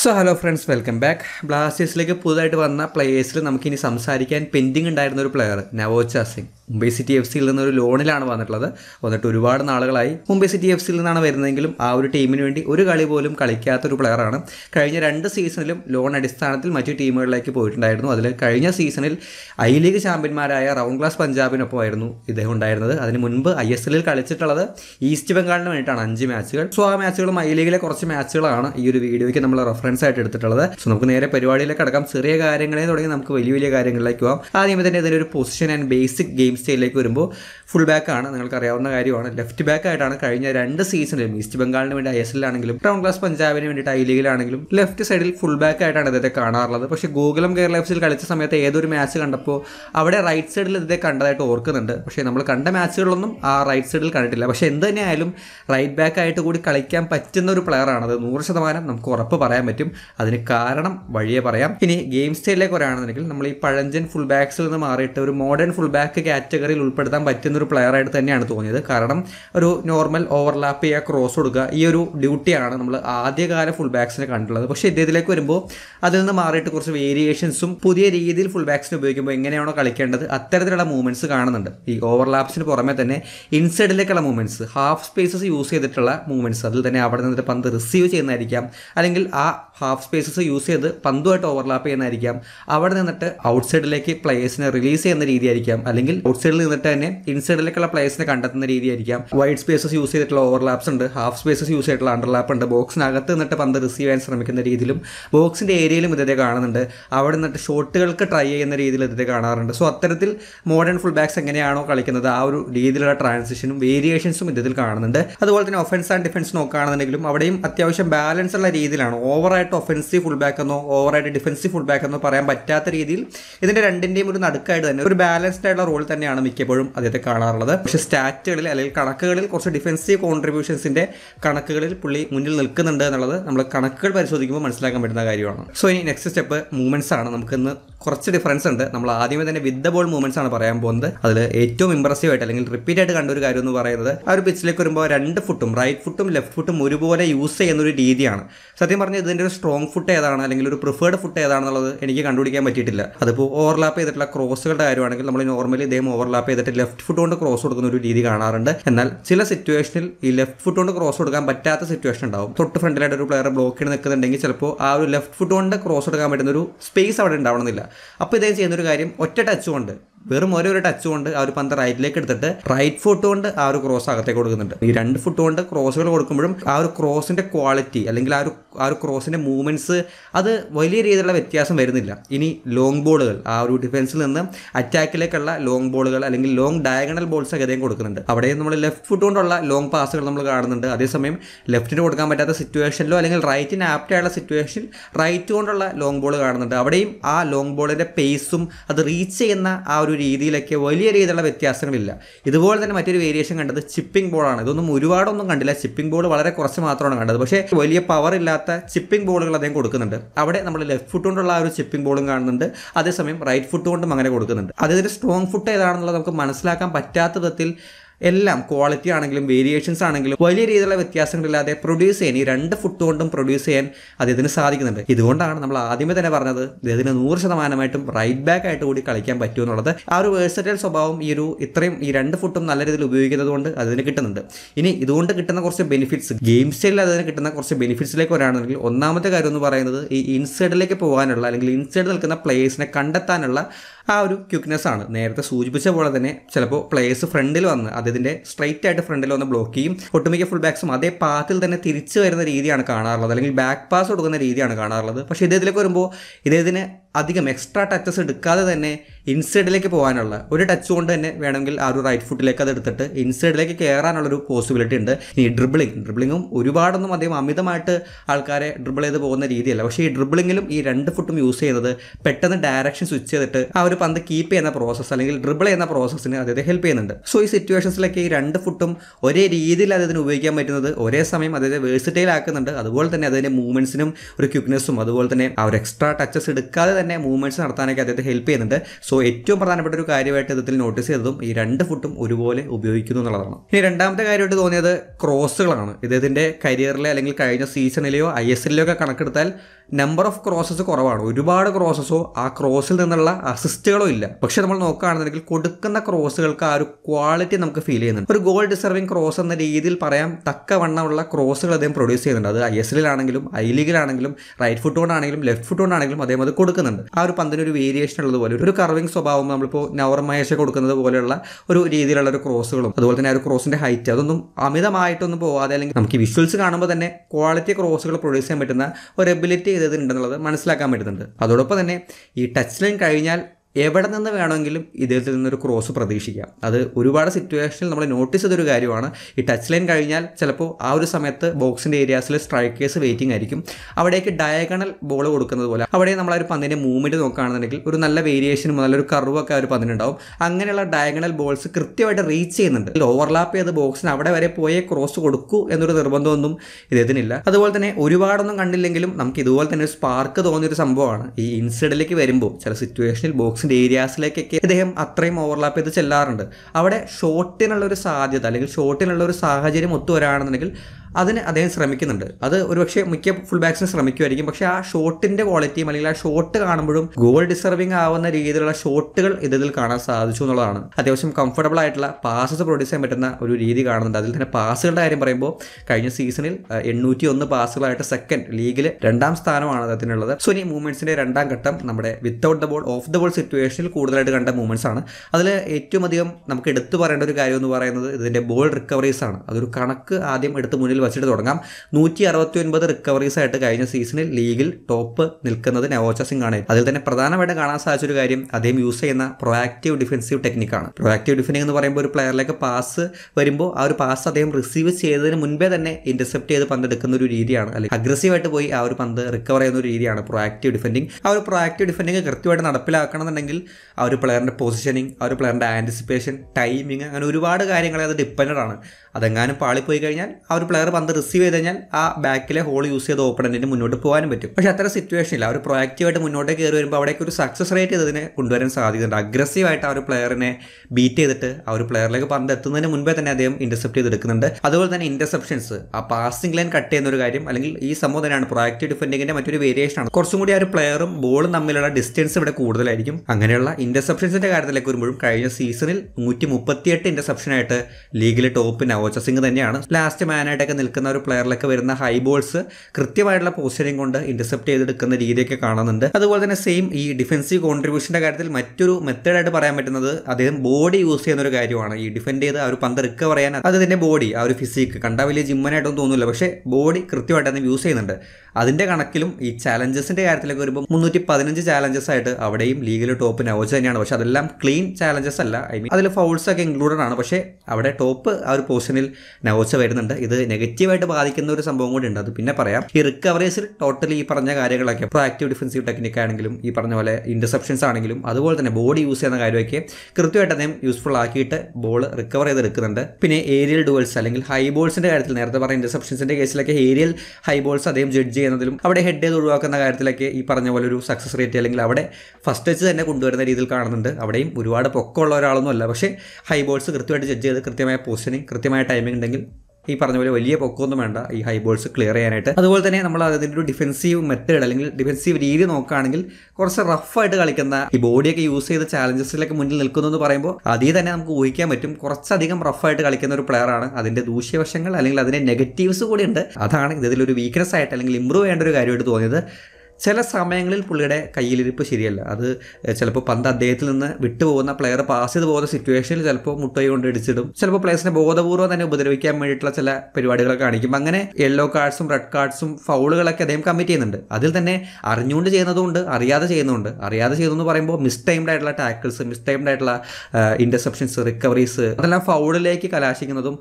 so hello friends welcome back ബ്ലാസ്റ്റേഴ്സിലേക്ക് പുതുതായിട്ട് വന്ന പ്ലേയേഴ്സിൽ നമുക്കിനി സംസാരിക്കാൻ പെൻഡിങ് ഉണ്ടായിരുന്ന ഒരു player Naocha Singh Mumbai City F സിയിൽ നിന്ന് ഒരു ലോണിലാണ് വന്നിട്ടുള്ളത് വന്നിട്ട് ഒരുപാട് നാളുകളായി മുംബൈ സിറ്റി എഫ് സിയിൽ നിന്നാണ് വരുന്നതെങ്കിലും ആ ഒരു ടീമിന് വേണ്ടി ഒരു കളി പോലും കളിക്കാത്തൊരു പ്ലെയറാണ് കഴിഞ്ഞ രണ്ട് സീസണിലും ലോൺ അടിസ്ഥാനത്തിൽ മറ്റു ടീമുകളിലേക്ക് പോയിട്ടുണ്ടായിരുന്നു അതിൽ കഴിഞ്ഞ സീസണിൽ ഐ ലീഗ് ചാമ്പ്യന്മാരായ റൗണ്ട് ക്ലാസ് പഞ്ചാബിനൊപ്പമായിരുന്നു ഇദ്ദേഹം ഉണ്ടായിരുന്നത് അതിന് മുൻപ് ഐ എസ് എല്ലിൽ കളിച്ചിട്ടുള്ളത് ഈസ്റ്റ് ബംഗാളിന് വേണ്ടിയിട്ടാണ് അഞ്ച് മാച്ചുകൾ സോ ആ മാച്ചുകളും ഐ ലീഗിലെ കുറച്ച് മാച്ചുകളാണ് ഈ ഒരു വീഡിയോയ്ക്ക് നമ്മൾ റെഫറൻസ് ആയിട്ട് എടുത്തിട്ടുള്ളത് സോ നമുക്ക് നേരെ പരിപാടിയിലേക്ക് അടക്കാം ചെറിയ കാര്യങ്ങളെ തുടങ്ങി നമുക്ക് വലിയ വലിയ കാര്യങ്ങളിലേക്ക് പോകാം ആദ്യം തന്നെ ഇതിൻ്റെ ഒരു പൊസിഷൻ ആൻഡ് ബേസിക് ഗെയിം സ്റ്റൈലിലേക്ക് വരുമ്പോൾ ഫുൾ ബാക്ക് ആണ് നിങ്ങൾക്ക് അറിയാവുന്ന കാര്യമാണ് ലെഫ്റ്റ് ബാക്ക് ആയിട്ടാണ് കഴിഞ്ഞ രണ്ട് സീസണിലും ഈസ്റ്റ് ബംഗാളിന് വേണ്ടി ഐ എസ് എല്ലിലാണെങ്കിലും റൗണ്ട് ക്ലാസ് പഞ്ചാബിന് വേണ്ടിയിട്ട് ഐ ലീഗിലാണെങ്കിലും ലെഫ്റ്റ് സൈഡിൽ ഫുൾ ബാക്ക് ആയിട്ടാണ് ഇദ്ദേഹത്തെ കാണാറുള്ളത് പക്ഷേ ഗൂഗിളും കേരള എഫ് സിയിൽ കളിച്ച സമയത്ത് ഏതൊരു മാച്ച് കണ്ടപ്പോൾ അവിടെ റൈറ്റ് സൈഡിൽ ഇദ്ദേഹത്തെ കണ്ടതായിട്ട് ഓർക്കുന്നുണ്ട് പക്ഷേ നമ്മൾ കണ്ട മാച്ചുകളിലൊന്നും ആ റൈറ്റ് സൈഡിൽ കണ്ടിട്ടില്ല പക്ഷേ എന്ത് തന്നെയായാലും റൈറ്റ് ബാക്ക് ആയിട്ട് കൂടി കളിക്കാൻ പറ്റുന്ന ഒരു പ്ലെയറാണ് അത് നൂറ് ശതമാനം നമുക്ക് ഉറപ്പ് പറയാൻ പറ്റും അതിന് കാരണം വഴിയെ പറയാം ഇനി ഗെയിം സ്റ്റൈലിലേക്ക് വരാണെന്നുണ്ടെങ്കിൽ നമ്മൾ ഈ പഴഞ്ചൻ ഫുൾ ബാക്സിൽ നിന്ന് മാറിയിട്ട് ഒരു മോഡേൺ ഫുൾ ബാക്ക് കാറ്റഗറിയിൽ ഉൾപ്പെടുത്താൻ പറ്റുന്ന ഒരു പ്ലെയർ ആയിട്ട് തന്നെയാണ് തോന്നിയത് കാരണം ഒരു നോർമൽ ഓവർലാപ്പ് ചെയ്യുക ക്രോസ് കൊടുക്കുക ഈ ഒരു ഡ്യൂട്ടിയാണ് നമ്മൾ ആദ്യകാല ഫുൾ ബാക്സിന് കണ്ടിട്ടുള്ളത് പക്ഷേ ഇദ്ദേഹത്തിലേക്ക് വരുമ്പോൾ അതിൽ നിന്ന് മാറിയിട്ട് കുറച്ച് വേരിയേഷൻസും പുതിയ രീതിയിൽ ഫുൾ ബാക്സിന് ഉപയോഗിക്കുമ്പോൾ എങ്ങനെയാണോ കളിക്കേണ്ടത് അത്തരത്തിലുള്ള മൂവ്മെൻറ്റ്സ് കാണുന്നുണ്ട് ഈ ഓവർലാപ്സിന് പുറമെ തന്നെ ഇൻസൈഡിലേക്കുള്ള മൂവ്മെൻറ്റ്സ് ഹാഫ് സ്പേസസ് യൂസ് ചെയ്തിട്ടുള്ള മൂവ്മെൻറ്റ്സ് അതിൽ തന്നെ അവിടെ നിന്നിട്ട് പന്ത് റിസീവ് ചെയ്യുന്നതായിരിക്കാം അല്ലെങ്കിൽ ആ ഹാഫ് സ്പേസസ് യൂസ് ചെയ്ത് പന്തുമായിട്ട് ഓവർലാപ്പ് ചെയ്യുന്നതായിരിക്കാം അവിടെ നിന്നിട്ട് ഔട്ട് സൈഡിലേക്ക് പ്ലേയേഴ്സിനെ റിലീസ് ചെയ്യുന്ന രീതിയായിരിക്കാം അല്ലെങ്കിൽ ഔട്ട് സൈഡിൽ നിന്നിട്ട് തന്നെ ഇൻസൈഡിലേക്കുള്ള പ്ലേയേഴ്സിനെ കണ്ടെത്തുന്ന രീതിയായിരിക്കാം വൈഡ് സ്പേസസ് യൂസ് ചെയ്തിട്ടുള്ള ഓവർലാപ്സ് ഉണ്ട് ഹാഫ് സ്പേസസ് യൂസ് ചെയ്തിട്ടുള്ള അണ്ടർലാപ്പ് ഉണ്ട് ബോക്സിനകത്ത് നിന്നിട്ട് പന്ത് റിസീവ് ചെയ്യാൻ ശ്രമിക്കുന്ന രീതിയിലും ബോക്സിൻ്റെ ഏരിയയിലും ഇദ്ദേഹത്തെ കാണുന്നുണ്ട് അവിടെ നിന്നിട്ട് ഷോട്ടുകൾക്ക് ട്രൈ ചെയ്യുന്ന രീതിയിൽ ഇദ്ദേഹത്തെ കാണാറുണ്ട് സോ അത്തരത്തിൽ മോഡേൺ ഫുൾ ബാക്സ് എങ്ങനെയാണോ കളിക്കുന്നത് ആ ഒരു രീതിയിലുള്ള ട്രാൻസിഷനും വേരിയേഷൻസും ഇദ്ദേഹത്തിൽ കാണുന്നുണ്ട് അതുപോലെ തന്നെ ഒഫൻസ് ആൻഡ് ഡിഫൻസ് നോക്കുകയാണെന്നുണ്ടെങ്കിലും അവിടെയും അത്യാവശ്യം ബാലൻസ് ഉള്ള രീതിയിലാണ് ഓവറായിട്ട് ഒഫൻസീവ് ഫുൾ ബാക്ക് എന്നോ ഓവറായിട്ട് ഡിഫൻസീവ് ഫുൾ ബാക്ക് എന്നോ പറയാൻ പറ്റാത്ത രീതിയിൽ ഇതിന്റെ രണ്ടിന്റെയും ഒരു നടുക്കായിട്ട് തന്നെ ഒരു ബാലൻസ്ഡ് ആയിട്ടുള്ള റോൾ തന്നെയാണ് മിക്കപ്പോഴും അദ്ദേഹത്തെ കാണാറുള്ളത് പക്ഷേ സ്റ്റാറ്റുകളിൽ അല്ലെങ്കിൽ കണക്കുകളിൽ കുറച്ച് ഡിഫൻസീവ് കോൺട്രിബ്യൂഷൻസിന്റെ കണക്കുകളിൽ പുള്ളി മുന്നിൽ നിൽക്കുന്നുണ്ട് എന്നുള്ളത് നമ്മൾ കണക്കുകൾ പരിശോധിക്കുമ്പോൾ മനസ്സിലാക്കാൻ പറ്റുന്ന കാര്യമാണ് സോ ഇനി നെക്സ്റ്റ് സ്റ്റെപ്പ് മൂവ്മെന്റ്സ് ആണ് നമുക്കിന്ന് കുറച്ച് ഡിഫറൻസ് ഉണ്ട് നമ്മൾ ആദ്യമേ തന്നെ വിത്ത് ദ ബോൾ മൂവ്മെന്റ്സ് ആണ് പറയാൻ പോകുന്നത് അതിൽ ഏറ്റവും ഇമ്പ്രസീവ് ആയിട്ട് അല്ലെങ്കിൽ റിപ്പീറ്റ് ആയിട്ട് കണ്ട ഒരു കാര്യം എന്ന് പറയുന്നത് ആ ഒരു പിച്ചിലേക്ക് വരുമ്പോൾ രണ്ട് ഫുട്ടും റൈറ്റ് ഫുട്ടും ലെഫ്റ്റ് ഫുട്ടും ഒരുപോലെ യൂസ് ചെയ്യുന്ന ഒരു രീതിയാണ് സത്യം പറഞ്ഞാൽ ഇതിൻ്റെ ഒരു സ്ട്രോങ് ഫുട്ട് ഏതാണ് അല്ലെങ്കിൽ ഒരു പ്രിഫേർഡ് ഫുട്ട് ഏതാണെന്നുള്ളത് എനിക്ക് കണ്ടുപിടിക്കാൻ പറ്റിയിട്ടില്ല അതിപ്പോൾ ഓവർലാപ്പ് ചെയ്തിട്ടുള്ള ക്രോസുകളുടെ കാര്യമാണെങ്കിൽ നമ്മൾ നോർമലി ഇദ്ദേഹം ഓവർലാപ്പ് ചെയ്തിട്ട് ലെഫ്റ്റ് ഫുട്ട് കൊണ്ട് ക്രോസ് കൊടുക്കുന്ന ഒരു രീതി കാണാറുണ്ട് എന്നാൽ ചില സിറ്റുവേഷനിൽ ഈ ലെഫ്റ്റ് ഫുട്ട് കൊണ്ട് ക്രോസ് കൊടുക്കാൻ പറ്റാത്ത സിറ്റുവേഷൻ ഉണ്ടാവും തൊട്ട് ഫ്രണ്ടിലായിട്ട് ഒരു പ്ലെയർ ബ്ലോക്ക് ചെയ്ത് നിൽക്കുന്നുണ്ടെങ്കിൽ ചിലപ്പോൾ ആ ഒരു ലെഫ്റ്റ് ഫുട്ട് കൊണ്ട് ക്രോസ് കൊടുക്കാൻ പറ്റുന്ന ഒരു സ്പേസ് അവിടെ ഉണ്ടാവണമെന്നില്ല അപ്പോൾ ഇദ്ദേഹം ചെയ്യുന്ന ഒരു കാര്യം ഒറ്റ ടച്ച് കൊണ്ട് വെറും ഒരേ ഒരു ടച്ച് കൊണ്ട് ആ ഒരു പന്ത് റൈറ്റിലേക്ക് എടുത്തിട്ട് റൈറ്റ് ഫുട്ട് കൊണ്ട് ആ ഒരു ക്രോസ് അകത്തേക്ക് കൊടുക്കുന്നുണ്ട് ഈ രണ്ട് ഫുട്ട് കൊണ്ട് ക്രോസുകൾ കൊടുക്കുമ്പോഴും ആ ഒരു ക്രോസിന്റെ ക്വാളിറ്റി അല്ലെങ്കിൽ ആ ഒരു ആ ഒരു ക്രോസിന്റെ മൂവ്മെന്റ്സ് അത് വലിയ രീതിയിലുള്ള വ്യത്യാസം വരുന്നില്ല ഇനി ലോങ് ബോളുകൾ ആ ഒരു ഡിഫൻസിൽ നിന്ന് അറ്റാക്കിലേക്കുള്ള ലോങ് ബോളുകൾ അല്ലെങ്കിൽ ലോങ് ഡയഗണൽ ബോൾസ് ഒക്കെ അദ്ദേഹം കൊടുക്കുന്നുണ്ട് അവിടെ നമ്മൾ ലെഫ്റ്റ് ഫുട്ട് കൊണ്ടുള്ള ലോങ് പാസുകൾ നമ്മൾ കാണുന്നുണ്ട് അതേസമയം ലെഫ്റ്റിന് കൊടുക്കാൻ പറ്റാത്ത സിറ്റുവേഷനിലോ അല്ലെങ്കിൽ റൈറ്റിന് ആപ്റ്റ് ആയുള്ള സിറ്റുവേഷൻ റൈറ്റ് കൊണ്ടുള്ള ലോങ് ബോൾ കാണുന്നുണ്ട് അവിടെയും ആ ലോങ് ബോളിന്റെ പേസും അത് റീച്ച് ചെയ്യുന്ന ആ ഒരു രീതിയിലൊക്കെ വലിയ രീതിയിലുള്ള വ്യത്യാസങ്ങളില്ല ഇതുപോലെ തന്നെ മറ്റൊരു വേരിയേഷൻ കണ്ടത് ചിപ്പിംഗ് ബോളാണ് ഇതൊന്നും ഒരുപാടൊന്നും കണ്ടില്ല ചിപ്പിംഗ് ബോൾ വളരെ കുറച്ച് മാത്രമാണ് കണ്ടത് പക്ഷേ വലിയ പവർ ഇല്ലാത്ത ചിപ്പിംഗ് ബോളുകൾ അദ്ദേഹം കൊടുക്കുന്നുണ്ട് അവിടെ നമ്മൾ ലെഫ്റ്റ് ഫുട്ട് കൊണ്ടുള്ള ആ ഒരു ചിപ്പിംഗ് ബോളും കാണുന്നുണ്ട് അതേസമയം റൈറ്റ് ഫുട്ട് കൊണ്ടും അങ്ങനെ കൊടുക്കുന്നുണ്ട് അതിന് സ്ട്രോങ് ഫുട്ട് ഏതാണെന്നുള്ളത് നമുക്ക് മനസ്സിലാക്കാൻ പറ്റാത്ത വിധത്തിൽ എല്ലാം ക്വാളിറ്റി ആണെങ്കിലും വേരിയേഷൻസ് ആണെങ്കിലും വലിയ രീതിയിലുള്ള വ്യത്യാസങ്ങളില്ലാതെ പ്രൊഡ്യൂസ് ചെയ്യാൻ ഈ രണ്ട് ഫുട്ട് കൊണ്ടും പ്രൊഡ്യൂസ് ചെയ്യാൻ അദ്ദേഹത്തിന് സാധിക്കുന്നുണ്ട് ഇതുകൊണ്ടാണ് നമ്മൾ ആദ്യമേ തന്നെ പറഞ്ഞത് ഇതിന് നൂറ് ശതമാനമായിട്ടും റൈറ്റ് ബാക്ക് ആയിട്ട് കൂടി കളിക്കാൻ പറ്റും എന്നുള്ളത് ആ ഒരു വേഴ്സറ്റൈൽ സ്വഭാവം ഈ ഒരു ഇത്രയും ഈ രണ്ട് ഫുട്ടും നല്ല രീതിയിൽ ഉപയോഗിക്കുന്നത് കൊണ്ട് അതിന് കിട്ടുന്നുണ്ട് ഇനി ഇതുകൊണ്ട് കിട്ടുന്ന കുറച്ച് ബെനിഫിറ്റ്സ് ഗെയിം സ്റ്റൈലിൽ അതിന് കിട്ടുന്ന കുറച്ച് ബെനിഫിറ്റ്സിലേക്ക് വരാണെങ്കിൽ ഒന്നാമത്തെ കാര്യം എന്ന് പറയുന്നത് ഈ ഇൻസൈഡിലേക്ക് പോകാനുള്ള അല്ലെങ്കിൽ ഇൻസൈഡ് നിൽക്കുന്ന പ്ലേയേഴ്സിനെ കണ്ടെത്താനുള്ള ആ ഒരു ക്യുക്നെസ് ആണ് നേരത്തെ സൂചിപ്പിച്ച പോലെ തന്നെ ചിലപ്പോൾ പ്ലേയേഴ്സ് ഫ്രണ്ടിൽ വന്ന് അദ്ദേഹത്തിൻ്റെ സ്ട്രൈറ്റ് ആയിട്ട് ഫ്രണ്ടിൽ വന്ന് ബ്ലോക്ക് ചെയ്യും ഒട്ടുമിക്ക ഫുൾ ബാക്സും അതേ പാത്തിൽ തന്നെ തിരിച്ചു വരുന്ന രീതിയാണ് കാണാറുള്ളത് അല്ലെങ്കിൽ ബാക്ക് പാസ് കൊടുക്കുന്ന രീതിയാണ് കാണാറുള്ളത് പക്ഷേ ഇദ്ദേഹത്തിലേക്ക് വരുമ്പോൾ ഇദ്ദേഹത്തിന് അധികം എക്സ്ട്രാ ടച്ചസ് എടുക്കാതെ തന്നെ ഇൻസൈഡിലേക്ക് പോകാനുള്ള ഒരു ടച്ച് കൊണ്ട് തന്നെ വേണമെങ്കിൽ ആ ഒരു റൈറ്റ് ഫുട്ടിലേക്ക് അത് എടുത്തിട്ട് ഇൻസൈഡിലേക്ക് കയറാനുള്ള ഒരു പോസിബിലിറ്റി ഉണ്ട് ഈ ഡ്രിബിളിംഗ് ഡ്രിബിളിങ്ങും ഒരുപാടൊന്നും അദ്ദേഹം അമിതമായിട്ട് ആൾക്കാരെ ഡ്രിബിൾ ചെയ്ത് പോകുന്ന രീതിയല്ല പക്ഷേ ഈ ഡ്രിബിളിങ്ങിലും ഈ രണ്ട് ഫുട്ടും യൂസ് ചെയ്യുന്നത് പെട്ടെന്ന് ഡയറക്ഷൻ സ്വിച്ച് ചെയ്തിട്ട് ആ ഒരു പന്ത് കീപ്പ് ചെയ്യുന്ന പ്രോസസ്സ് അല്ലെങ്കിൽ ഡ്രിബിൾ ചെയ്യുന്ന പ്രോസസ്സിന് അദ്ദേഹത്തെ ഹെൽപ്പ് ചെയ്യുന്നുണ്ട് സോ ഈ സിറ്റുവേഷൻസിലൊക്കെ ഈ രണ്ട് ഫുട്ടും ഒരേ രീതിയിൽ അദ്ദേഹത്തിന് ഉപയോഗിക്കാൻ പറ്റുന്നത് ഒരേ സമയം അദ്ദേഹത്തെ വേഴ്സിറ്റൈൽ ആക്കുന്നുണ്ട് അതുപോലെ തന്നെ അതിൻ്റെ മൂവ്മെൻറ്റ്സിനും ഒരു ക്യുക്നെസ്സും അതുപോലെ തന്നെ ആ ഒരു എക്സ്ട്രാ ടച്ചസ് എടുക്കാതെ തന്നെ മൂവ്മെൻറ്റ്സ് നടത്താനൊക്കെ അദ്ദേഹത്തെ ഹെൽപ്പ് ചെയ്യുന്നുണ്ട് സോ ഏറ്റവും പ്രധാനപ്പെട്ട ഒരു കാര്യമായിട്ട് ഇതിൽ നോട്ടീസ് ചെയ്തതും ഈ രണ്ട് ഫുട്ടും ഒരുപോലെ ഉപയോഗിക്കുന്നു എന്നുള്ളതാണ് ഇനി രണ്ടാമത്തെ കാര്യമായിട്ട് തോന്നിയത് ക്രോസുകളാണ് ഇദ്ദേഹത്തിൻ്റെ കരിയറിലെ അല്ലെങ്കിൽ കഴിഞ്ഞ സീസണിലെയോ ഐ എസ് എല്ലിലോ ഒക്കെ കണക്കെടുത്താൽ നമ്പർ ഓഫ് ക്രോസസ് കുറവാണ് ഒരുപാട് ക്രോസസോ ആ ക്രോസിൽ നിന്നുള്ള അസിസ്റ്റുകളോ ഇല്ല പക്ഷെ നമ്മൾ നോക്കുകയാണെന്നുണ്ടെങ്കിൽ കൊടുക്കുന്ന ക്രോസുകൾക്ക് ആ ഒരു ക്വാളിറ്റി നമുക്ക് ഫീൽ ചെയ്യുന്നുണ്ട് ഒരു ഗോൾ ഡിസർവിംഗ് ക്രോസ് എന്ന രീതിയിൽ പറയാം തക്കവണ്ണമുള്ള ക്രോസുകൾ അദ്ദേഹം പ്രൊഡ്യൂസ് ചെയ്യുന്നുണ്ട് അത് ഐ എസ് എല്ലിലാണെങ്കിലും ഐ ലീഗിലാണെങ്കിലും റൈറ്റ് ഫുട്ട് കൊണ്ടാണെങ്കിലും ലെഫ്റ്റ് ഫുട്ട് കൊണ്ടാണെങ്കിലും അദ്ദേഹം അത് കൊടുക്കുന്നുണ്ട് ആ ഒരു പന്തിന് ഒരു വേരിയേഷൻ ഉള്ളതുപോലെ ഒരു കർവിംഗ് സ്വഭാവം നമ്മളിപ്പോൾ നവർ മഹേഷ് കൊടുക്കുന്നത് പോലെയുള്ള ഒരു രീതിയിലുള്ള ഒരു ക്രോസുകളും അതുപോലെ തന്നെ ആ ഒരു ക്രോസിന്റെ ഹൈറ്റ് അതൊന്നും അമിതമായിട്ടൊന്നും പോവാതെ അല്ലെങ്കിൽ നമുക്ക് വിഷ്വൽസ് കാണുമ്പോൾ തന്നെ ക്വാളിറ്റി ക്രോസുകൾ പ്രൊഡ്യൂസ് ചെയ്യാൻ പറ്റുന്ന ഒരു എബിലിറ്റി ചെയ്തതിനുണ്ടെന്നുള്ളത് മനസ്സിലാക്കാൻ പറ്റുന്നുണ്ട് അതോടൊപ്പം തന്നെ ഈ ടച്ച് ലൈൻ കഴിഞ്ഞാൽ എവിടെ നിന്ന് വേണമെങ്കിലും ഇദ്ദേഹത്തിൽ നിന്നൊരു ക്രോസ് പ്രതീക്ഷിക്കാം അത് ഒരുപാട് സിറ്റുവേഷനിൽ നമ്മൾ നോട്ടീസ് ചെയ്തൊരു കാര്യമാണ് ഈ ടച്ച് ലൈൻ കഴിഞ്ഞാൽ ചിലപ്പോൾ ആ ഒരു സമയത്ത് ബോക്സിൻ്റെ ഏരിയാസിൽ സ്ട്രൈക്കേഴ്സ് വെയിറ്റിംഗ് ആയിരിക്കും അവിടേക്ക് ഡയഗണൽ ബോൾ കൊടുക്കുന്നത് പോലെ അവിടെ നമ്മൾ ആ ഒരു പന്തിൻ്റെ മൂവ്മെൻറ്റ് നോക്കുകയാണെന്നുണ്ടെങ്കിൽ ഒരു നല്ല വേരിയേഷനും നല്ലൊരു കർവൊക്കെ ആ ഒരു പന്തിനുണ്ടാവും അങ്ങനെയുള്ള ഡയഗണൽ ബോൾസ് കൃത്യമായിട്ട് റീച്ച് ചെയ്യുന്നുണ്ട് ഓവർലാപ്പ് ചെയ്ത് ബോക്സിന് അവിടെ വരെ പോയേ ക്രോസ് കൊടുക്കൂ എന്നൊരു നിർബന്ധമൊന്നും ഇദ്ദേഹത്തിനില്ല അതുപോലെ തന്നെ ഒരുപാടൊന്നും കണ്ടില്ലെങ്കിലും നമുക്ക് ഇതുപോലെ തന്നെ ഒരു സ്പാർക്ക് തോന്നിയൊരു സംഭവമാണ് ഈ ഇൻസൈഡിലേക്ക് വരുമ്പോൾ ചില സിറ്റുവേഷനിൽ ബോക്സിൻ്റെ ഏരിയാസിലേക്കൊക്കെ ഇദ്ദേഹം അത്രയും ഓവർലാപ്പ് ചെയ്ത് ചെല്ലാറുണ്ട് അവിടെ ഷോട്ടിനുള്ള ഒരു സാധ്യത അല്ലെങ്കിൽ ഷോട്ടിനുള്ള ഒരു സാഹചര്യം ഒത്തു വരാണെന്നുണ്ടെങ്കിൽ അതിന് അദ്ദേഹം ശ്രമിക്കുന്നുണ്ട് അത് ഒരുപക്ഷെ മിക്ക ഫുൾ ബാക്സിന് ശ്രമിക്കുമായിരിക്കും പക്ഷേ ആ ഷോട്ടിന്റെ ക്വാളിറ്റിയും അല്ലെങ്കിൽ ആ ഷോട്ട് കാണുമ്പോഴും ഗോൾ ഡിസർവിംഗ് ആവുന്ന രീതിയിലുള്ള ഷോട്ടുകൾ ഇതിൽ കാണാൻ സാധിച്ചു എന്നുള്ളതാണ് അത്യാവശ്യം കംഫർട്ടബിൾ ആയിട്ടുള്ള പാസസ് പ്രൊഡ്യൂസ് ചെയ്യാൻ പറ്റുന്ന ഒരു രീതി കാണുന്നുണ്ട് അതിൽ തന്നെ പാസുകളുടെ കാര്യം പറയുമ്പോൾ കഴിഞ്ഞ സീസണിൽ എണ്ണൂറ്റി ഒന്ന് പാസുകളായിട്ട് സെക്കൻഡ് ലീഗിൽ രണ്ടാം സ്ഥാനമാണ് അദ്ദേഹത്തിനുള്ളത് സോ ഇനി മൂവ്മെന്റ്സിന്റെ രണ്ടാം ഘട്ടം നമ്മുടെ without the ball off the ball സിറ്റുവേഷനിൽ കൂടുതലായിട്ട് കണ്ട മൂവ്മെന്റ്സ് ആണ് അതിൽ ഏറ്റവും അധികം നമുക്ക് എടുത്തു പറയേണ്ട ഒരു കാര്യം എന്ന് പറയുന്നത് ഇതിന്റെ ബോൾ റിക്കവറീസ് ആണ് അതൊരു കണക്ക് ആദ്യം എടുത്ത് മുന്നിൽ വെച്ചിട്ട് തുടങ്ങാം നൂറ്റി അറുപത്തി ഒൻപത് റിക്കവറീസ് ആയിട്ട് കഴിഞ്ഞ സീസണിൽ ലീഗിൽ ടോപ്പ് നിൽക്കുന്നത് നവോച്ച സിംഗ് ആണ് അതിൽ തന്നെ പ്രധാനമായിട്ട് കാണാൻ സാധിച്ചൊരു കാര്യം അദ്ദേഹം യൂസ് ചെയ്യുന്ന പ്രൊആക്റ്റീവ് ഡിഫൻസീവ് ടെക്നിക്കാണ് പ്രൊആക്റ്റീവ് ഡിഫൻഡിംഗ് എന്ന് പറയുമ്പോൾ ഒരു പ്ലെയറിലേക്ക് പാസ് വരുമ്പോൾ ആ ഒരു പാസ് അദ്ദേഹം റിസീവ് ചെയ്തതിന് മുൻപേ തന്നെ ഇന്റർസെപ്റ്റ് ചെയ്ത് പന്ത് എടുക്കുന്ന ഒരു രീതിയാണ് അല്ലെങ്കിൽ അഗ്രസീവായിട്ട് പോയി ആ ഒരു പന്ത് റിക്കവർ ചെയ്യുന്ന ഒരു രീതിയാണ് പ്രൊആക്റ്റീവ് ഡിഫൻഡിംഗ് ആ ഒരു പ്രൊആക്റ്റീവ് ഡിഫൻഡിംഗ് കൃത്യമായിട്ട് നടപ്പിലാക്കണമെന്നുണ്ടെങ്കിൽ ആ ഒരു പ്ലെയറിന്റെ പൊസിഷനിങ് ആ ഒരു പ്ലെയറിന്റെ ആന്റിസിപ്പേഷൻ ടൈമിങ് അങ്ങനെ ഒരുപാട് കാര്യങ്ങളെ അത് ഡിപ്പെൻഡഡ് ആണ് അതെങ്ങാനും പാളിപ്പോയി കഴിഞ്ഞാൽ ആ ഒരു പ്ലെയർ പന്ത് റിസീവ് ചെയ്ത് കഴിഞ്ഞാൽ ആ ബാക്കിലെ ഹോൾ യൂസ് ചെയ്ത് ഓപ്പണന്റിന് മുന്നോട്ട് പോകാനും പറ്റും പക്ഷേ അത്തരം സിറ്റുവേഷൻ ഇല്ല അവർ പ്രൊആക്റ്റീവായിട്ട് മുന്നോട്ട് കയറി വരുമ്പോൾ അവിടേക്ക് ഒരു സക്സസ് റേറ്റ് ഇതിനെ കൊണ്ടുവരാൻ സാധ്യതയുണ്ട് അഗ്രസീവായിട്ട് ആ ഒരു പ്ലെയറിനെ ബീറ്റ് ചെയ്തിട്ട് ആ ഒരു പ്ലെയറിലേക്ക് പന്ത് എത്തുന്നതിന് മുൻപേ തന്നെ അദ്ദേഹം ഇന്റർസെപ്റ്റ് ചെയ്തെടുക്കുന്നുണ്ട് അതുപോലെ തന്നെ ഇന്റർസെപ്ഷൻസ് ആ പാസിംഗ് ലൈൻ കട്ട് ചെയ്യുന്ന ഒരു കാര്യം അല്ലെങ്കിൽ ഈ സംഭവം തന്നെയാണ് പ്രൊആക്റ്റീവ് ഡിഫൻഡിങ്ങിന്റെ മറ്റൊരു വേരിയേഷൻ ആണ് കുറച്ചും കൂടി ആ ഒരു പ്ലെയറും ബോളും തമ്മിലുള്ള ഡിസ്റ്റൻസ് ഇവിടെ കൂടുതലായിരിക്കും അങ്ങനെയുള്ള ഇന്റർസെപ്ഷൻസിന്റെ കാര്യത്തിലേക്ക് വരുമ്പോഴും കഴിഞ്ഞ സീസണിൽ നൂറ്റി മുപ്പത്തിയെട്ട് ഇന്റർസെപ്ഷനായിട്ട് ലീഗിലെ ടോപ്പ് നവോച്ച സിംഗ് തന്നെയാണ് ലാസ്റ്റ് മാനായിട്ടൊക്കെ നിൽക്കുന്ന ഒരു പ്ലെയറിലൊക്കെ വരുന്ന ഹൈ ബോൾസ് കൃത്യമായിട്ടുള്ള പൊസിഷനിങ് കൊണ്ട് ഇന്റർസെപ്റ്റ് ചെയ്തെടുക്കുന്ന രീതിയൊക്കെ കാണുന്നുണ്ട് അതുപോലെ തന്നെ സെയിം ഈ ഡിഫൻസീവ് കോൺട്രിബ്യൂഷന്റെ കാര്യത്തിൽ മറ്റൊരു മെത്തേഡായിട്ട് പറയാൻ പറ്റുന്നത് അദ്ദേഹം ബോഡി യൂസ് ചെയ്യുന്ന ഒരു കാര്യമാണ് ഈ ഡിഫെൻഡ് ചെയ്ത് ആ ഒരു പന്ത് റിക്കവർ ചെയ്യാൻ അത് ഇതിന്റെ ബോഡി ആ ഒരു ഫിസിക്ക് കണ്ടാൽ വലിയ ജിമ്മനായിട്ടൊന്നും തോന്നില്ല പക്ഷേ ബോഡി കൃത്യമായിട്ട് അദ്ദേഹം യൂസ് ചെയ്യുന്നുണ്ട് അതിന്റെ കണക്കിലും ഈ ചാലഞ്ചസിന്റെ കാര്യത്തിലേക്ക് വരുമ്പോൾ മുന്നൂറ്റി പതിനഞ്ച് ചാലഞ്ചസ് ആയിട്ട് അവിടെയും ലീഗിൽ ടോപ്പ് നവോച്ച് തന്നെയാണ് പക്ഷെ അതെല്ലാം ക്ലീൻ ചാലഞ്ചസ് അല്ല ഐ മീൻ അതിൽ ഫൗൾസ് ഒക്കെ ഇൻക്ലൂഡഡ് ആണ് പക്ഷേ അവിടെ ടോപ്പ് ആ ഒരു പൊസിഷനിൽ നവോച്ച വരുന്നുണ്ട് ഇത് നെഗറ്റീവായിട്ട് ബാധിക്കുന്ന ഒരു സംഭവം കൂടി ഉണ്ട് അത് പിന്നെ പറയാം ഈ റിക്കവറീസിൽ ടോട്ടലി ഈ പറഞ്ഞ കാര്യങ്ങളൊക്കെ പ്രൊആക്റ്റീവ് ഡിഫൻസീവ് ടെക്നിക് ആണെങ്കിലും ഈ പറഞ്ഞ പോലെ ഇന്റർസെപ്ഷൻസ് ആണെങ്കിലും അതുപോലെ തന്നെ ബോഡി യൂസ് ചെയ്യുന്ന കാര്യമൊക്കെ കൃത്യമായിട്ട് അദ്ദേഹം യൂസ്ഫുൾ ആക്കിയിട്ട് ബോൾ റിക്കവർ ചെയ്തെടുക്കുന്നുണ്ട് പിന്നെ ഏരിയൽ ഡുവൽസ് അല്ലെങ്കിൽ ഹൈ ബോൾസിന്റെ കാര്യത്തിൽ നേരത്തെ പറഞ്ഞ ഇന്റർസെപ്ഷൻസിന്റെ കേസിലൊക്കെ ഏരിയൽ ഹൈ ബോൾസ് അദ്ദേഹം ജഡ്ജ് ചെയ്യുന്നതിലും അവിടെ ഹെഡ് ചെയ്ത് ഒഴിവാക്കുന്ന കാര്യത്തിലൊക്കെ ഈ പറഞ്ഞ പോലെ ഒരു സക്സസ് റേറ്റ് അല്ലെങ്കിൽ അവിടെ ഫസ്റ്റ് ടച്ച് തന്നെ കൊണ്ടുവരുന്ന രീതിയിൽ കാണുന്നുണ്ട് അവിടെയും ഒരുപാട് പൊക്കമുള്ള ഒരാളൊന്നും അല്ല പക്ഷേ ഹൈ ബോൾസ് കൃത്യമായിട്ട് ജഡ്ജ് ചെയ്ത് കൃത്യമായ പൊസിഷനിങ് കൃത്യമായ ടൈമിംഗ് ഉണ്ടെങ്കിൽ ഈ പറഞ്ഞ പോലെ വലിയ പൊക്കമൊന്നും വേണ്ട ഈ ഹൈ ബോൾസ് ക്ലിയർ ചെയ്യാനായിട്ട് അതുപോലെ തന്നെ നമ്മൾ അതിൻ്റെ ഒരു ഡിഫൻസീവ് മെത്തേഡ് അല്ലെങ്കിൽ ഡിഫൻസീവ് രീതി നോക്കുകയാണെങ്കിൽ കുറച്ച് റഫായിട്ട് കളിക്കുന്ന ഈ ബോഡിയൊക്കെ യൂസ് ചെയ്ത് ചാലഞ്ചസിലൊക്കെ മുന്നിൽ നിൽക്കുന്നു എന്ന് പറയുമ്പോൾ അതിൽ തന്നെ നമുക്ക് ഊഹിക്കാൻ പറ്റും കുറച്ചധികം റഫായിട്ട് കളിക്കുന്ന ഒരു പ്ലെയർ ആണ് അതിൻ്റെ ദൂഷ്യവശങ്ങൾ അല്ലെങ്കിൽ അതിൻ്റെ നെഗറ്റീവ്സ് കൂടി ഉണ്ട് അതാണ് ഇതിലൊരു വീക്ക്നെസ് ആയിട്ട് അല്ലെങ്കിൽ ഇമ്പ്രൂവ് ചെയ്യേണ്ട ഒരു കാര്യമായിട്ട് തോന്നിയത് ചില സമയങ്ങളിൽ പുള്ളിയുടെ കയ്യിലിരിപ്പ് ശരിയല്ല അത് ചിലപ്പോൾ പന്ത് അദ്ദേഹത്തിൽ നിന്ന് വിട്ടുപോകുന്ന പ്ലെയർ പാസ് ചെയ്ത് പോകുന്ന സിറ്റുവേഷനിൽ ചിലപ്പോൾ മുട്ടയി കൊണ്ട് ഇടിച്ചിടും ചിലപ്പോൾ പ്ലേയേഴ്സിനെ ബോധപൂർവ്വം തന്നെ ഉപദ്രവിക്കാൻ വേണ്ടിയിട്ടുള്ള ചില പരിപാടികളൊക്കെ കാണിക്കും അങ്ങനെ യെല്ലോ കാർഡ്സും റെഡ് കാർഡ്സും ഫൗളുകളൊക്കെ അദ്ദേഹം കമ്മിറ്റ് ചെയ്യുന്നുണ്ട് അതിൽ തന്നെ അറിഞ്ഞുകൊണ്ട് ചെയ്യുന്നതുകൊണ്ട് അറിയാതെ ചെയ്യുന്നുണ്ട് അറിയാതെ ചെയ്യുന്നു പറയുമ്പോൾ മിസ് ടൈംഡ് ആയിട്ടുള്ള ടാക്കിൾസ് മിസ് ടൈംഡ് ആയിട്ടുള്ള ഇന്റർസെപ്ഷൻസ് റിക്കവറീസ് അതെല്ലാം ഫൗളിലേക്ക് കലാശിക്കുന്നതും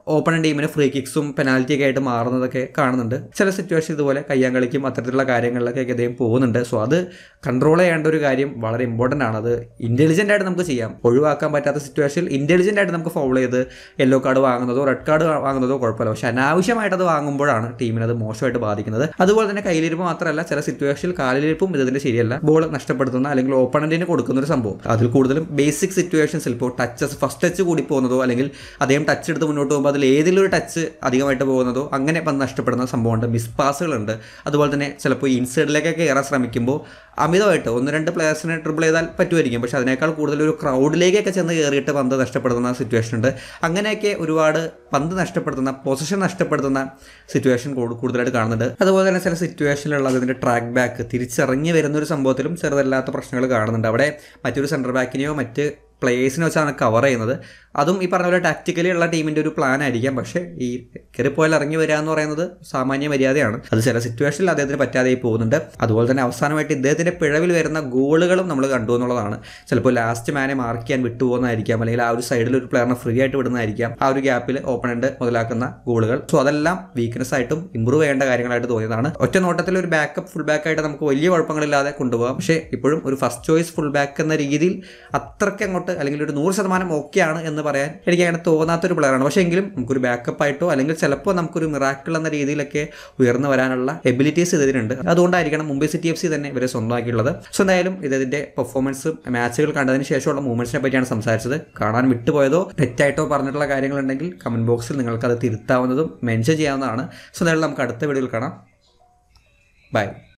ഓപ്പൺ ടീമിന് ഫ്രീ കിക്സും പെനാൽറ്റി ഒക്കെ ആയിട്ട് മാറുന്നതൊക്കെ കാണുന്നുണ്ട് ചില സിറ്റുവേഷൻ ഇതുപോലെ കയ്യാങ്കളിക്കും അത്തരത്തിലുള്ള കാര്യങ്ങളിലൊക്കെ അദ്ദേഹം പോകുന്നുണ്ട് സോ അത് കൺട്രോൾ ചെയ്യേണ്ട ഒരു കാര്യം വളരെ ഇമ്പോർട്ടൻ്റ് ആണ് അത് ഇൻ്റലിജൻ്റ് ആയിട്ട് നമുക്ക് ചെയ്യാം ഒഴിവാക്കാൻ പറ്റാത്ത സിറ്റുവേഷനിൽ ഇൻ്റലിജൻ്റ് ആയിട്ട് നമുക്ക് ഫോളോ ചെയ്ത് യെല്ലോ കാർഡ് വാങ്ങുന്നതോ റെഡ് കാർഡ് വാങ്ങുന്നതോ കുഴപ്പമില്ല പക്ഷെ അനാവശ്യമായിട്ട് അത് വാങ്ങുമ്പോഴാണ് ടീമിന് അത് മോശമായിട്ട് ബാധിക്കുന്നത് അതുപോലെ തന്നെ കയ്യിലിരിപ്പ് മാത്രമല്ല ചില സിറ്റുവേഷനിൽ കാലിലിരിപ്പും ഇതിന്റെ ശരിയല്ല ബോൾ നഷ്ടപ്പെടുത്തുന്ന അല്ലെങ്കിൽ ഓപ്പണന്റിന് കൊടുക്കുന്ന ഒരു സംഭവം അതിൽ കൂടുതലും ബേസിക് സിറ്റുവേഷൻസിൽ ഇപ്പോൾ ടച്ചസ് ഫസ്റ്റ് ടച്ച് കൂടി പോകുന്നതോ അല്ലെങ്കിൽ അദ്ദേഹം ടച്ച് എടുത്ത് മുന്നോട്ട് പോകുമ്പോൾ അതിൽ ഏതെങ്കിലും ഒരു ടച്ച് അധികമായിട്ട് പോകുന്നതോ അങ്ങനെ പന്ത് നഷ്ടപ്പെടുന്ന സംഭവമുണ്ട് മിസ് പാസുകളുണ്ട് അതുപോലെ തന്നെ ചിലപ്പോൾ ഇൻസൈഡിലേക്കൊക്കെ കയറാൻ ശ്രമിക്കുമ്പോൾ അമിതമായിട്ട് ഒന്ന് രണ്ട് പ്ലേയേഴ്സിനെ ട്രിപ്പിൾ ചെയ്താൽ പറ്റുമായിരിക്കും പക്ഷേ അതിനേക്കാൾ കൂടുതൽ ഒരു ക്രൗഡിലേക്കൊക്കെ ചെന്ന് കയറിയിട്ട് പന്ത് നഷ്ടപ്പെടുന്ന സിറ്റുവേഷൻ ഉണ്ട് അങ്ങനെയൊക്കെ ഒരുപാട് പന്ത് നഷ്ടപ്പെടുത്തുന്ന പൊസിഷൻ നഷ്ടപ്പെടുത്തുന്ന സിറ്റുവേഷൻ കൂടുതലായിട്ട് കാണുന്നുണ്ട് അതുപോലെ തന്നെ ചില സിറ്റുവേഷനിലുള്ള അതിൻ്റെ ട്രാക്ക് ബാക്ക് തിരിച്ചിറങ്ങി വരുന്ന ഒരു സംഭവത്തിലും ചെറുതല്ലാത്ത പ്രശ്നങ്ങൾ കാണുന്നുണ്ട് അവിടെ മറ്റൊരു സെൻറ്റർ ബാക്കിനെയോ മറ്റ് പ്ലേയേഴ്സിനെ വെച്ചാണ് കവർ ചെയ്യുന്നത് അതും ഈ പറഞ്ഞ പോലെ ടാക്റ്റിക്കലി ഉള്ള ടീമിൻ്റെ ഒരു പ്ലാൻ ആയിരിക്കാം പക്ഷേ ഈ കയറിപ്പോയാൽ ഇറങ്ങി വരിക എന്ന് പറയുന്നത് സാമാന്യ മര്യാദയാണ് അത് ചില സിറ്റുവേഷനിൽ അദ്ദേഹത്തിന് പറ്റാതെ പോകുന്നുണ്ട് അതുപോലെ തന്നെ അവസാനമായിട്ട് ഇദ്ദേഹത്തിൻ്റെ പിഴവിൽ വരുന്ന ഗോളുകളും നമ്മൾ കണ്ടു എന്നുള്ളതാണ് ചിലപ്പോൾ ലാസ്റ്റ് മാനെ മാർക്ക് ചെയ്യാൻ വിട്ടുപോകുന്നതായിരിക്കാം അല്ലെങ്കിൽ ആ ഒരു സൈഡിൽ ഒരു പ്ലെയറിനെ ഫ്രീ ആയിട്ട് വിടുന്നതായിരിക്കാം ആ ഒരു ഗ്യാപ്പിൽ ഓപ്പണന്റ് മുതലാക്കുന്ന ഗോളുകൾ സോ അതെല്ലാം വീക്ക്നെസ് ആയിട്ടും ഇമ്പ്രൂവ് ചെയ്യേണ്ട കാര്യങ്ങളായിട്ട് തോന്നിയതാണ് ഒറ്റ നോട്ടത്തിൽ ഒരു ബാക്കപ്പ് ഫുൾ ബാക്ക് ആയിട്ട് നമുക്ക് വലിയ കുഴപ്പങ്ങളില്ലാതെ കൊണ്ടുപോകാം പക്ഷേ ഇപ്പോഴും ഒരു ഫസ്റ്റ് ചോയ്സ് ഫുൾ ബാക്ക് എന്ന രീതിയിൽ അത്രയ്ക്ക് അങ്ങോട്ട് അല്ലെങ്കിൽ ഒരു നൂറ് ശതമാനം ഓക്കെയാണ് എന്ന് പറയാൻ എനിക്ക് അങ്ങനെ തോന്നാത്തൊരു പ്ലെയറാണ് പക്ഷേ എങ്കിലും നമുക്കൊരു ബാക്കപ്പ് ആയിട്ടോ അല്ലെങ്കിൽ ചിലപ്പോൾ നമുക്കൊരു മിറാക്കിൾ എന്ന രീതിയിലൊക്കെ ഉയർന്നു വരാനുള്ള എബിലിറ്റീസ് ഇതിനുണ്ട് അതുകൊണ്ടായിരിക്കണം മുംബൈ സിറ്റി എഫ് സി തന്നെ ഇവരെ സ്വന്തമാക്കിയുള്ളത് സോ എന്തായാലും ഇതിന്റെ പെർഫോമൻസ് മാച്ചുകൾ കണ്ടതിന് ശേഷമുള്ള മൂവ്മെന്റ്സിനെ പറ്റിയാണ് സംസാരിച്ചത് കാണാൻ വിട്ടുപോയതോ തെറ്റായിട്ടോ പറഞ്ഞിട്ടുള്ള കാര്യങ്ങളുണ്ടെങ്കിൽ കമന്റ് ബോക്സിൽ നിങ്ങൾക്ക് അത് തിരുത്താവുന്നതും മെൻഷൻ ചെയ്യാവുന്നതാണ് സോ എന്തായാലും നമുക്ക് അടുത്ത വീഡിയോയിൽ കാണാം ബൈ